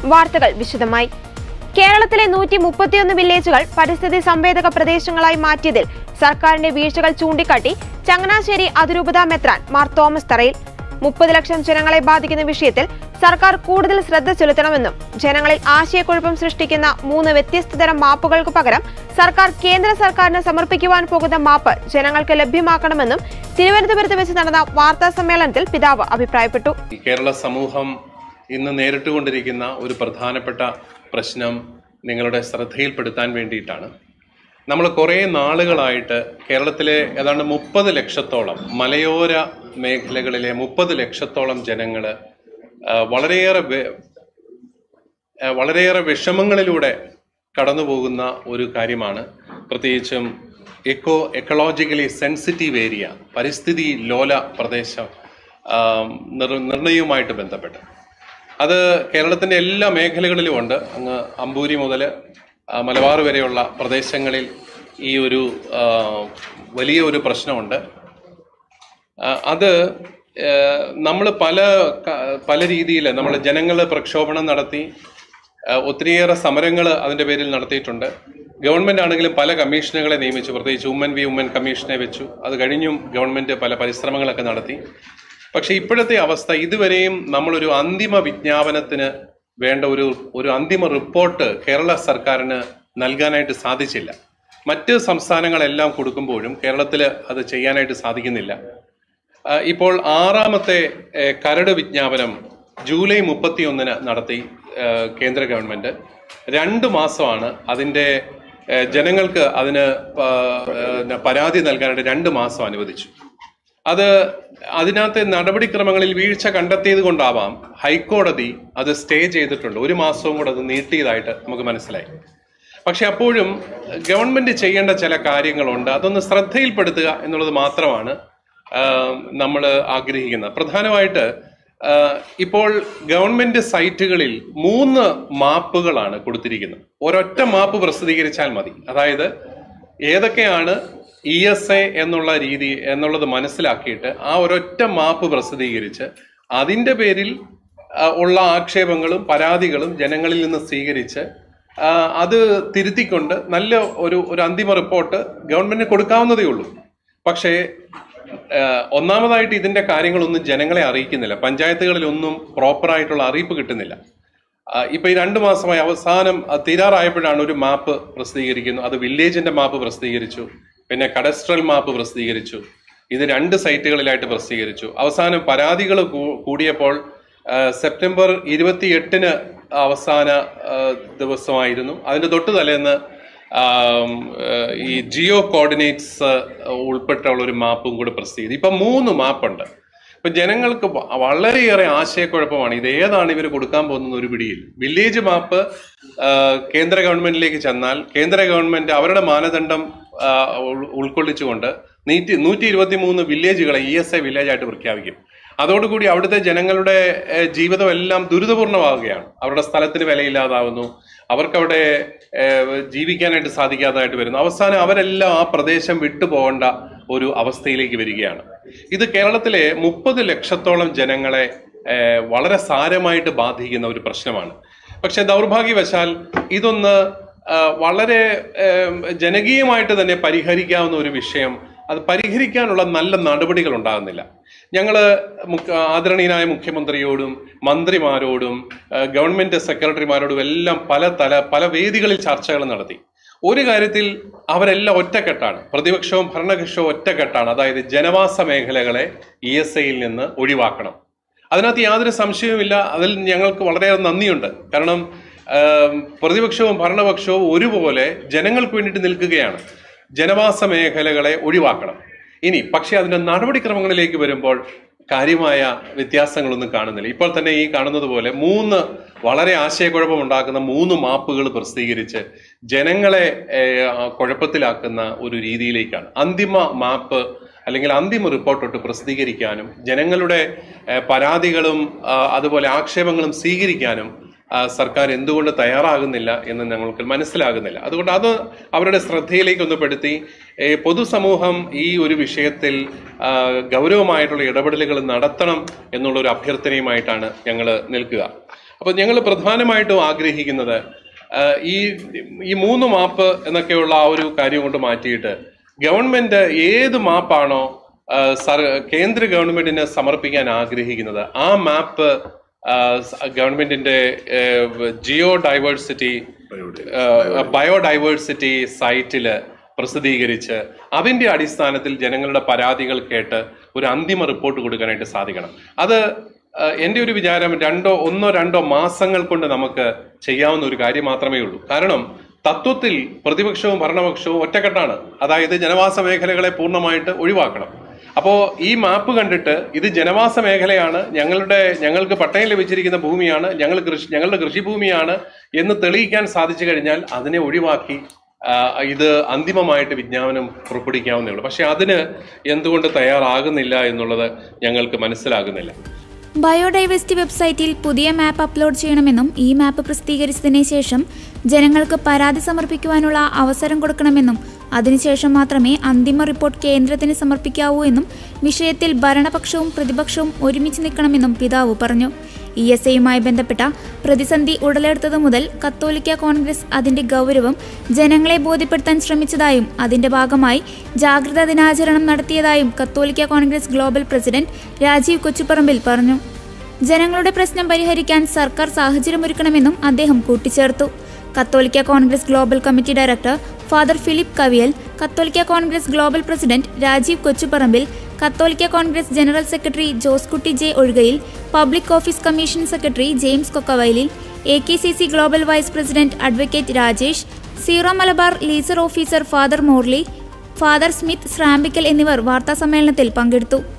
വാർത്തകൾ വിശദമായി കേരളത്തിലെ നൂറ്റി മുപ്പത്തിയൊന്ന് വില്ലേജുകൾ പരിസ്ഥിതി സംവേദക പ്രദേശങ്ങളായി മാറ്റിയതിൽ സർക്കാരിന്റെ വീഴ്ചകൾ ചൂണ്ടിക്കാട്ടി ചങ്ങനാശ്ശേരി അതിരൂപത മെത്രാൻ മാർ തോമസ് തറയിൽ മുപ്പത് ലക്ഷം ജനങ്ങളെ ബാധിക്കുന്ന വിഷയത്തിൽ സർക്കാർ കൂടുതൽ ശ്രദ്ധ ചെലുത്തണമെന്നും ജനങ്ങളിൽ ആശയക്കുഴപ്പം സൃഷ്ടിക്കുന്ന മൂന്ന് വ്യത്യസ്ത തരം മാപ്പുകൾക്ക് പകരം സർക്കാർ കേന്ദ്ര സർക്കാരിന് സമർപ്പിക്കുവാൻ പോകുന്ന മാപ്പ് ജനങ്ങൾക്ക് ലഭ്യമാക്കണമെന്നും തിരുവനന്തപുരത്ത് വെച്ച് നടന്ന വാർത്താ സമ്മേളനത്തിൽ പിതാവ് അഭിപ്രായപ്പെട്ടു ഈ കേരള സമൂഹം ഇന്ന് നേരിട്ടുകൊണ്ടിരിക്കുന്ന ഒരു പ്രധാനപ്പെട്ട പ്രശ്നം നിങ്ങളുടെ ശ്രദ്ധയിൽപ്പെടുത്താൻ വേണ്ടിയിട്ടാണ് നമ്മൾ കുറേ നാളുകളായിട്ട് കേരളത്തിലെ ഏതാണ്ട് മുപ്പത് ലക്ഷത്തോളം മലയോര മേഖലകളിലെ മുപ്പത് ലക്ഷത്തോളം ജനങ്ങൾ വളരെയേറെ വെ- ആ, വളരെയേറെ വിഷമങ്ങളിലൂടെ കടന്നു പോകുന്ന ഒരു കാര്യമാണ് പ്രത്യേകിച്ചും എക്കോ എക്കോളജിക്കലി സെൻസിറ്റീവ് ഏരിയ പരിസ്ഥിതി ലോല പ്രദേശം ആ, നിർ- നിർണയവുമായിട്ട് ബന്ധപ്പെട്ട് അത് കേരളത്തിന്റെ എല്ലാ മേഖലകളിലും ഉണ്ട് അങ്ങ് അമ്പൂരി മുതൽ മലബാർ വരെയുള്ള പ്രദേശങ്ങളിൽ ഈ ഒരു ആ, വലിയ ഒരു പ്രശ്നമുണ്ട് ആ, അത് നമ്മൾ പല ക- പല രീതിയിൽ നമ്മൾ ജനങ്ങൾ പ്രക്ഷോഭണം നടത്തി ആ, ഒത്തിരിയേറെ സമരങ്ങൾ അതിന്റെ പേരിൽ നടത്തിയിട്ടുണ്ട് ഗവൺമെന്റ് ആണെങ്കിലും പല കമ്മീഷനുകളെ നിയമിച്ചു പ്രത്യേകിച്ച് ഉമ്മൻ വി ഉമ്മൻ കമ്മീഷനെ വെച്ചു അത് കഴിഞ്ഞും ഗവൺമെന്റ് പല പരിശ്രമങ്ങളൊക്കെ നടത്തി പക്ഷെ ഇപ്പോഴത്തെ അവസ്ഥ ഇതുവരെയും നമ്മളൊരു അന്തിമ വിജ്ഞാപനത്തിന് വേണ്ട ഒരു ഒരു അന്തിമ റിപ്പോർട്ട് കേരള സർക്കാരിന് നൽകാനായിട്ട് സാധിച്ചില്ല മറ്റ് സംസ്ഥാനങ്ങളെല്ലാം കൊടുക്കുമ്പോഴും കേരളത്തിൽ അത് ചെയ്യാനായിട്ട് സാധിക്കുന്നില്ല ആ, ഇപ്പോൾ ആറാമത്തെ ഏ, കരട് വിജ്ഞാപനം ജൂലൈ മുപ്പത്തിയൊന്നിന് നടത്തി ഏ, കേന്ദ്ര ഗവൺമെന്റ് രണ്ട് മാസമാണ് അതിന്റെ ഏ, ജനങ്ങൾക്ക് അതിന് പ- ഏ, പരാതി നൽകാനായിട്ട് രണ്ട് മാസം അനുവദിച്ചു അത് അതിനകത്തെ നടപടിക്രമങ്ങളിൽ വീഴ്ച കണ്ടെത്തിയത് കൊണ്ടാവാം ഹൈക്കോടതി അത് സ്റ്റേ ചെയ്തിട്ടുണ്ട് ഒരു മാസവും കൂടെ അത് നീട്ടിയതായിട്ട് നമുക്ക് മനസ്സിലായി പക്ഷെ അപ്പോഴും ഗവൺമെന്റ് ചെയ്യേണ്ട ചില കാര്യങ്ങളുണ്ട് അതൊന്ന് ശ്രദ്ധയിൽപ്പെടുത്തുക എന്നുള്ളത് മാത്രമാണ് നമ്മൾ ആഗ്രഹിക്കുന്നത് പ്രധാനമായിട്ട് ആ, ഇപ്പോൾ ഗവൺമെന്റ് സൈറ്റുകളിൽ മൂന്ന് മാപ്പുകളാണ് കൊടുത്തിരിക്കുന്നത് ഒരൊറ്റ മാപ്പ് പ്രസിദ്ധീകരിച്ചാൽ മതി അതായത് ഏതൊക്കെയാണ് ഇ എസ് എ എന്നുള്ള രീതി എന്നുള്ളത് മനസ്സിലാക്കിയിട്ട് ആ ഒരൊറ്റ മാപ്പ് പ്രസിദ്ധീകരിച്ച് അതിന്റെ പേരിൽ ആ, ഉള്ള ആക്ഷേപങ്ങളും പരാതികളും ജനങ്ങളിൽ നിന്ന് സ്വീകരിച്ച് ആ, അത് തിരുത്തിക്കൊണ്ട് നല്ല ഒരു ഒരു അന്തിമ റിപ്പോർട്ട് ഗവൺമെന്റിന് കൊടുക്കാവുന്നതേ ഉള്ളൂ പക്ഷേ ആ, ഒന്നാമതായിട്ട് ഇതിന്റെ കാര്യങ്ങളൊന്നും ജനങ്ങളെ അറിയിക്കുന്നില്ല പഞ്ചായത്തുകളിലൊന്നും പ്രോപ്പറായിട്ടുള്ള അറിയിപ്പ് കിട്ടുന്നില്ല ആ, ഇപ്പൊ ഈ രണ്ട് മാസമായി അവസാനം അത് തീരാറായപ്പോഴാണ് ഒരു മാപ്പ് പ്രസിദ്ധീകരിക്കുന്നു അത് വില്ലേജിന്റെ മാപ്പ് പ്രസിദ്ധീകരിച്ചു പിന്നെ കഡസ്ട്രൽ മാപ്പ് പ്രസിദ്ധീകരിച്ചു ഇത് രണ്ട് സൈറ്റുകളിലായിട്ട് പ്രസിദ്ധീകരിച്ചു അവസാനം പരാതികൾ കൂ- കൂടിയപ്പോൾ ആ, സെപ്റ്റംബർ ഇരുപത്തി എട്ടിന് അവസാന ആ, ദിവസമായിരുന്നു അതിന്റെ തൊട്ട് തലേന്ന് ആം, ഏഹ്, ഈ ജിയോ കോർഡിനേറ്റ്സ് ഉൾപ്പെട്ടുള്ള ഒരു മാപ്പും കൂടി പ്രസിദ്ധീകരിച്ചു ഇപ്പൊ മൂന്ന് മാപ്പുണ്ട് ഇപ്പൊ ജനങ്ങൾക്ക് വ- വളരെയേറെ ആശയക്കുഴപ്പമാണ് ഇത് ഏതാണ് ഇവർ കൊടുക്കാൻ പോകുന്ന ഒരു പിടിയിൽ വില്ലേജ് മാപ്പ് ആ, കേന്ദ്ര ഗവൺമെന്റിലേക്ക് ചെന്നാൽ കേന്ദ്ര ഗവൺമെന്റ് അവരുടെ മാനദണ്ഡം ആ, ഉൾ- ഉൾക്കൊള്ളിച്ചുകൊണ്ട് നൂറ്റി നൂറ്റി ഇരുപത്തി മൂന്ന് വില്ലേജുകളെ ഇ എസ് ഐ വില്ലേജ് ആയിട്ട് പ്രഖ്യാപിക്കും അതോടുകൂടി അവിടുത്തെ ജനങ്ങളുടെ ഏഹ്, ജീവിതം എല്ലാം ദുരിതപൂർണ്ണമാവുകയാണ് അവരുടെ സ്ഥലത്തിന് വിലയില്ലാതാവുന്നു അവർക്കവിടെ ഏഹ്, ജീവിക്കാനായിട്ട് സാധിക്കാതായിട്ട് വരുന്നു അവസാനം അവരെല്ലാം ആ പ്രദേശം വിട്ടു പോകേണ്ട ഒരു അവസ്ഥയിലേക്ക് വരികയാണ് ഇത് കേരളത്തിലെ മുപ്പത് ലക്ഷത്തോളം ജനങ്ങളെ ഏഹ്, വളരെ സാരമായിട്ട് ബാധിക്കുന്ന ഒരു പ്രശ്നമാണ് പക്ഷെ ദൗർഭാഗ്യവശാൽ ഇതൊന്ന് ആ, വളരെ ഏം, ജനകീയമായിട്ട് തന്നെ പരിഹരിക്കാവുന്ന ഒരു വിഷയം അത് പരിഹരിക്കാനുള്ള നല്ല നടപടികൾ ഉണ്ടാകുന്നില്ല ഞങ്ങൾ ആദരണീയനായ മുഖ്യമന്ത്രിയോടും മന്ത്രിമാരോടും ആ, ഗവൺമെന്റ് സെക്രട്ടറിമാരോടും എല്ലാം പല തല പല വേദികളിൽ ചർച്ചകൾ നടത്തി ഒരു കാര്യത്തിൽ അവരെല്ലാം ഒറ്റക്കെട്ടാണ് പ്രതിപക്ഷവും ഭരണകക്ഷവും ഒറ്റക്കെട്ടാണ് അതായത് ജനവാസ മേഖലകളെ ഇ എസ് ഐയിൽ നിന്ന് ഒഴിവാക്കണം അതിനകത്ത് യാതൊരു സംശയവുമില്ല അതിൽ ഞങ്ങൾക്ക് വളരെയേറെ നന്ദിയുണ്ട് കാരണം ആം, പ്രതിപക്ഷവും ഭരണപക്ഷവും ഒരുപോലെ ജനങ്ങൾക്ക് വേണ്ടിയിട്ട് നിൽക്കുകയാണ് ജനവാസ മേഖലകളെ ഒഴിവാക്കണം ഇനി പക്ഷേ അതിന്റെ നടപടിക്രമങ്ങളിലേക്ക് വരുമ്പോൾ കാര്യമായ വ്യത്യാസങ്ങളൊന്നും കാണുന്നില്ല ഇപ്പോൾ തന്നെ ഈ കാണുന്നത് പോലെ മൂന്ന് വളരെ ആശയക്കുഴപ്പം ഉണ്ടാക്കുന്ന മൂന്ന് മാപ്പുകൾ പ്രസിദ്ധീകരിച്ച് ജനങ്ങളെ ഏഹ്, ആ, കുഴപ്പത്തിലാക്കുന്ന ഒരു രീതിയിലേക്കാണ് അന്തിമ മാപ്പ് അല്ലെങ്കിൽ അന്തിമ റിപ്പോർട്ടൊട്ട് പ്രസിദ്ധീകരിക്കാനും ജനങ്ങളുടെ ഏഹ്, പരാതികളും ആ, അതുപോലെ ആക്ഷേപങ്ങളും സ്വീകരിക്കാനും ആ, സർക്കാർ എന്തുകൊണ്ട് തയ്യാറാകുന്നില്ല എന്ന് ഞങ്ങൾക്ക് മനസ്സിലാകുന്നില്ല അതുകൊണ്ട് അത് അവരുടെ ശ്രദ്ധയിലേക്ക് ഒന്ന് പെടുത്തി ഏ, പൊതുസമൂഹം ഈ ഒരു വിഷയത്തിൽ ആ, ഗൗരവമായിട്ടുള്ള ഇടപെടലുകൾ നടത്തണം എന്നുള്ള ഒരു അഭ്യർത്ഥനയുമായിട്ടാണ് ഞങ്ങൾ നിൽക്കുക അപ്പോൾ ഞങ്ങൾ പ്രധാനമായിട്ടും ആഗ്രഹിക്കുന്നത് ആ, ഈ ഈ മൂന്ന് മാപ്പ് എന്നൊക്കെയുള്ള ആ ഒരു കാര്യം കൊണ്ട് മാറ്റിയിട്ട് ഗവൺമെന്റ് ഏത് മാപ്പാണോ ആ, സർ- കേന്ദ്ര ഗവൺമെന്റിന് സമർപ്പിക്കാൻ ആഗ്രഹിക്കുന്നത് ആ മാപ്പ് ആ, സ- ഗവൺമെന്റിന്റെ ഏഹ്, ജിയോ ഡൈവേഴ്സിറ്റി ഏഹ്, ബയോഡൈവേഴ്സിറ്റി സൈറ്റില് പ്രസിദ്ധീകരിച്ച് അതിന്റെ അടിസ്ഥാനത്തിൽ ജനങ്ങളുടെ പരാതികൾ കേട്ട് ഒരു അന്തിമ റിപ്പോർട്ട് കൊടുക്കാനായിട്ട് സാധിക്കണം അത് ഏഹ്, എൻ്റെ ഒരു വിചാരം രണ്ടോ ഒന്നോ രണ്ടോ മാസങ്ങൾ കൊണ്ട് നമുക്ക് ചെയ്യാവുന്ന ഒരു കാര്യം മാത്രമേ ഉള്ളൂ കാരണം തത്വത്തിൽ പ്രതിപക്ഷവും ഭരണപക്ഷവും ഒറ്റക്കെട്ടാണ് അതായത് ജനവാസ മേഖലകളെ പൂർണ്ണമായിട്ട് ഒഴിവാക്കണം അപ്പോ ഈ മാപ്പ് കണ്ടിട്ട് ഇത് ജനവാസ മേഖലയാണ് ഞങ്ങളുടെ ഞങ്ങൾക്ക് പട്ടയം ലഭിച്ചിരിക്കുന്ന ഭൂമിയാണ് ഞങ്ങൾ കൃഷി ഞങ്ങളുടെ കൃഷിഭൂമിയാണ് എന്ന് തെളിയിക്കാൻ സാധിച്ചു കഴിഞ്ഞാൽ അതിനെ ഒഴിവാക്കി ആ, ഇത് അന്തിമമായിട്ട് വിജ്ഞാപനം പുറപ്പെടുവിക്കാവുന്നേ ഉള്ളൂ പക്ഷെ അതിന് എന്തുകൊണ്ട് തയ്യാറാകുന്നില്ല എന്നുള്ളത് ഞങ്ങൾക്ക് മനസ്സിലാകുന്നില്ല ബയോഡൈവേഴ്സിറ്റി വെബ്സൈറ്റിൽ പുതിയ മാപ്പ് അപ്ലോഡ് ചെയ്യണമെന്നും ഈ മാപ്പ് പ്രസിദ്ധീകരിച്ചതിന് ശേഷം ജനങ്ങൾക്ക് പരാതി സമർപ്പിക്കുവാനുള്ള അവസരം കൊടുക്കണമെന്നും അതിനുശേഷം മാത്രമേ അന്തിമ റിപ്പോർട്ട് കേന്ദ്രത്തിന് സമർപ്പിക്കാവൂ എന്നും വിഷയത്തിൽ ഭരണപക്ഷവും പ്രതിപക്ഷവും ഒരുമിച്ച് നിൽക്കണമെന്നും പിതാവ് പറഞ്ഞു ഇ എസ് ഐയുമായി ബന്ധപ്പെട്ട പ്രതിസന്ധി ഉടലെടുത്തതു മുതൽ കത്തോലിക്ക കോൺഗ്രസ് അതിന്റെ ഗൗരവം ജനങ്ങളെ ബോധ്യപ്പെടുത്താൻ ശ്രമിച്ചതായും അതിന്റെ ഭാഗമായി ജാഗ്രതാ ദിനാചരണം നടത്തിയതായും കത്തോലിക്ക Congress global president Rajeev Kochuparambil പറഞ്ഞു ജനങ്ങളുടെ പ്രശ്നം പരിഹരിക്കാൻ സർക്കാർ സാഹചര്യമൊരുക്കണമെന്നും അദ്ദേഹം കൂട്ടിച്ചേർത്തു കത്തോലിക്ക Congress global committee director father Philip Kaviyal കത്തോലിക്ക Congress global president Rajeev Kochuparambil കത്തോലിക്ക Congress general secretary Jose Kutty J Ozhukayil public office commission secretary James Kokkavayalil A K C C global vice president advocate Rajesh Syro Malabar liaison officer father Morly father Smith Shrampickal എന്നിവർ വാർത്താസമ്മേളനത്തിൽ പങ്കെടുത്തു